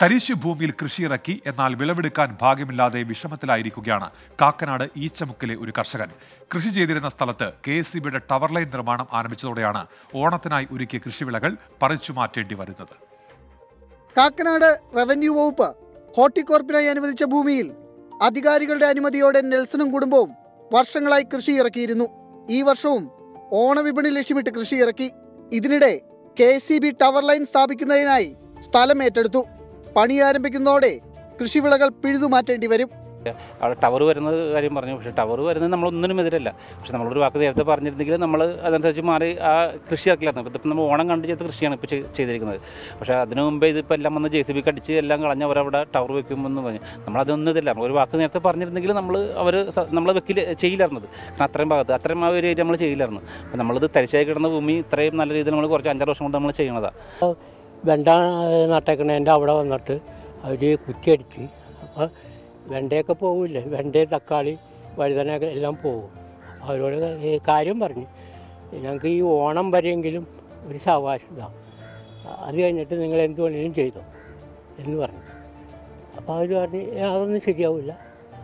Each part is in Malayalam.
തരിശു ഭൂമിയിൽ കൃഷിയിറക്കി എന്നാൽ വിളവെടുക്കാൻ ഭാഗ്യമില്ലാതെ വിഷമത്തിലായിരിക്കുകയാണ് കാക്കനാട് ഈച്ചമുക്കിലെ ഒരു കർഷകൻ കൃഷി ചെയ്തിരുന്ന സ്ഥലത്ത് കെ എസ് ബിയുടെ ടവർ ലൈൻ നിർമ്മാണം ആരംഭിച്ചതോടെയാണ് ഓണത്തിനായി ഒരുക്കിയ കൃഷിവിളകൾ പറിച്ചു മാറ്റേണ്ടി വരുന്നത് കാക്കനാട് റവന്യൂ വകുപ്പ് ഹോർട്ടികോർപ്പിനായി അനുവദിച്ച ഭൂമിയിൽ അധികാരികളുടെ അനുമതിയോടെ നെൽസണും കുടുംബവും വർഷങ്ങളായി കൃഷി ഇറക്കിയിരുന്നു ഈ വർഷവും ഓണവിപണി ലക്ഷ്യമിട്ട് കൃഷി ഇറക്കി ഇതിനിടെ K C B tower line സ്ഥാപിക്കുന്നതിനായി സ്ഥലം ഏറ്റെടുത്തു പണി ആരംഭിക്കുന്നതോടെ കൃഷിവിളകൾ പിഴുതുമാറ്റേണ്ടി വരും അവിടെ ടവർ വരുന്നത് കാര്യം പറഞ്ഞു പക്ഷേ ടവർ വരുന്നത് നമ്മളൊന്നിനും എതിരല്ല പക്ഷെ നമ്മളൊരു വാക്ക് നേരത്തെ പറഞ്ഞിരുന്നെങ്കിൽ നമ്മൾ അതനുസരിച്ച് മാറി ആ കൃഷി ഇറക്കില്ലായിരുന്നു ഇപ്പം നമ്മൾ ഓണം കണ്ട് ചെയ്ത കൃഷിയാണ് ഇപ്പോൾ ചെയ്തിരിക്കുന്നത് പക്ഷേ അതിനു മുമ്പേ ഇതിപ്പോൾ എല്ലാം വന്ന് ജെ സി ബി കടിച്ച് എല്ലാം കളഞ്ഞ് അവരവിടെ ടവർ വെക്കുമെന്ന് പറഞ്ഞു നമ്മളതൊന്നും ഇതില്ല നമ്മൾ ഒരു വാക്ക് നേരത്തെ പറഞ്ഞിരുന്നെങ്കിൽ നമ്മൾ അവർ നമ്മൾ വെക്കില്ല ചെയ്യില്ലായിരുന്നത് കാരണം അത്രയും ഭാഗത്ത് അത്രയും ആ ഒരു ഏരിയ നമ്മൾ ചെയ്യില്ലായിരുന്നു അപ്പം നമ്മളിത് തരിശായി കിടന്ന ഭൂമി ഇത്രയും നല്ല രീതിയിൽ നമ്മൾ കുറച്ച് അഞ്ചാറ് വർഷം കൊണ്ട് നമ്മൾ ചെയ്യണതാണ് വെണ്ട നട്ടേക്കണേൻ്റെ അവിടെ വന്നിട്ട് അവർ കുറ്റിയടിച്ച് അപ്പോൾ വെണ്ടയൊക്കെ പോകില്ലേ വെണ്ട തക്കാളി വഴുതനയൊക്കെ എല്ലാം പോകും അവരോട് ഈ കാര്യം പറഞ്ഞു ഞങ്ങൾക്ക് ഈ ഓണം വരെയെങ്കിലും ഒരു സാവകാശം ഇതാ അത് കഴിഞ്ഞിട്ട് നിങ്ങൾ എന്ത് വേണമെങ്കിലും ചെയ്തോ എന്ന് പറഞ്ഞു അപ്പോൾ അവർ പറഞ്ഞു "ഏ, അതൊന്നും ശരിയാവില്ല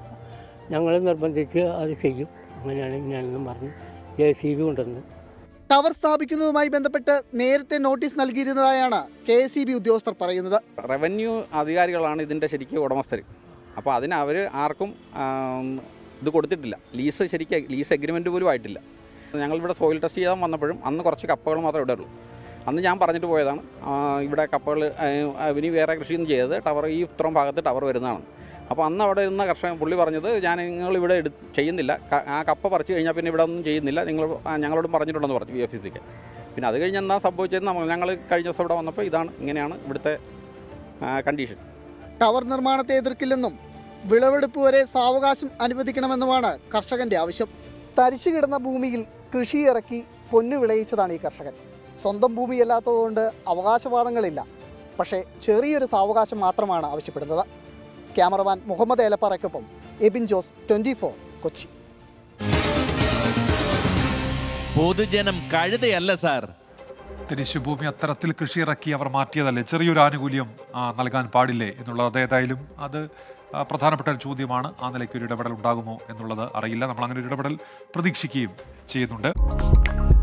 ഞങ്ങൾ നിർബന്ധിച്ച് അത് ചെയ്യും അങ്ങനെയാണ് ഇങ്ങനെയാണെന്നും പറഞ്ഞ് ജെ സി ബി കൊണ്ടുവന്ന് ടവർ സ്ഥാപിക്കുന്നതുമായി ബന്ധപ്പെട്ട് നേരത്തെ നോട്ടീസ് നൽകിയിരുന്നതായാണ് കെ എസ് ബി ഉദ്യോഗസ്ഥർ പറയുന്നത് റവന്യൂ അധികാരികളാണ് ഇതിൻ്റെ ശരിക്കും ഉടമസ്ഥർ അപ്പോൾ അതിന് അവർ ആർക്കും ആം, ഇത് കൊടുത്തിട്ടില്ല ലീസ് ശരിക്കും ലീസ് എഗ്രിമെൻറ്റ് പോലും ആയിട്ടില്ല ഞങ്ങളിവിടെ സോയിൽ ടെസ്റ്റ് ചെയ്യാൻ വന്നപ്പോഴും അന്ന് കുറച്ച് കപ്പകൾ മാത്രമേ ഇവിടെ ഉള്ളൂ അന്ന് ഞാൻ പറഞ്ഞിട്ട് പോയതാണ് ആ, ഇവിടെ കപ്പകൾ ഇനി വേറെ കൃഷിയൊന്നും ചെയ്തത് ടവർ ഈ ഇത്രയും ഭാഗത്ത് ടവർ വരുന്നതാണ് അപ്പോൾ അന്ന് അവിടെ ഇരുന്ന കർഷകൻ പുള്ളി പറഞ്ഞത് ഞാൻ നിങ്ങൾ ഇവിടെ എടു ചെയ്യുന്നില്ല ക- ആ കപ്പ പറിച്ച് കഴിഞ്ഞാൽ പിന്നെ ഇവിടെ ഒന്നും ചെയ്യുന്നില്ല നിങ്ങൾ ആ, ഞങ്ങളോടും പറഞ്ഞിട്ടുണ്ടെന്ന് പറഞ്ഞു വി എഫ് സിക്ക് പിന്നെ അത് കഴിഞ്ഞ് എന്താ സംഭവിച്ചതെന്ന് നമ്മൾ ഞങ്ങൾ കഴിഞ്ഞ ദിവസം ഇവിടെ വന്നപ്പോൾ ഇതാണ് ഇങ്ങനെയാണ് ഇവിടുത്തെ കണ്ടീഷൻ ടവർ നിർമ്മാണത്തെ എതിർക്കില്ലെന്നും വിളവെടുപ്പ് വരെ സാവകാശം അനുവദിക്കണമെന്നുമാണ് കർഷകന്റെ ആവശ്യം തരിശു കിടന്ന ഭൂമിയിൽ കൃഷി ഇറക്കി പൊന്നു വിളയിച്ചതാണ് ഈ കർഷകൻ സ്വന്തം ഭൂമിയല്ലാത്തതുകൊണ്ട് അവകാശവാദങ്ങളില്ല പക്ഷേ ചെറിയൊരു സാവകാശം മാത്രമാണ് ആവശ്യപ്പെടുന്നത് ക്യാമറമാൻ മുഹമ്മദ് ഏലപ്പാറയ്ക്കൊപ്പം എബിൻ ജോസ് ട്വന്റി കൊച്ചി പൊതുജനം കഴുതയല്ല സാർ തരിശു ഭൂമി അത്തരത്തിൽ കൃഷി ഇറക്കി അവർ മാറ്റിയതല്ലേ ചെറിയൊരു ആനുകൂല്യം ആ, നൽകാൻ പാടില്ലേ എന്നുള്ളത് ഏതായാലും അത് ആ, പ്രധാനപ്പെട്ട ഒരു ചോദ്യമാണ് ആ നിലയ്ക്ക് ഒരു ഇടപെടൽ ഉണ്ടാകുമോ എന്നുള്ളത് അറിയില്ല നമ്മൾ അങ്ങനെ ഒരു ഇടപെടൽ പ്രതീക്ഷിക്കുകയും ചെയ്യുന്നുണ്ട്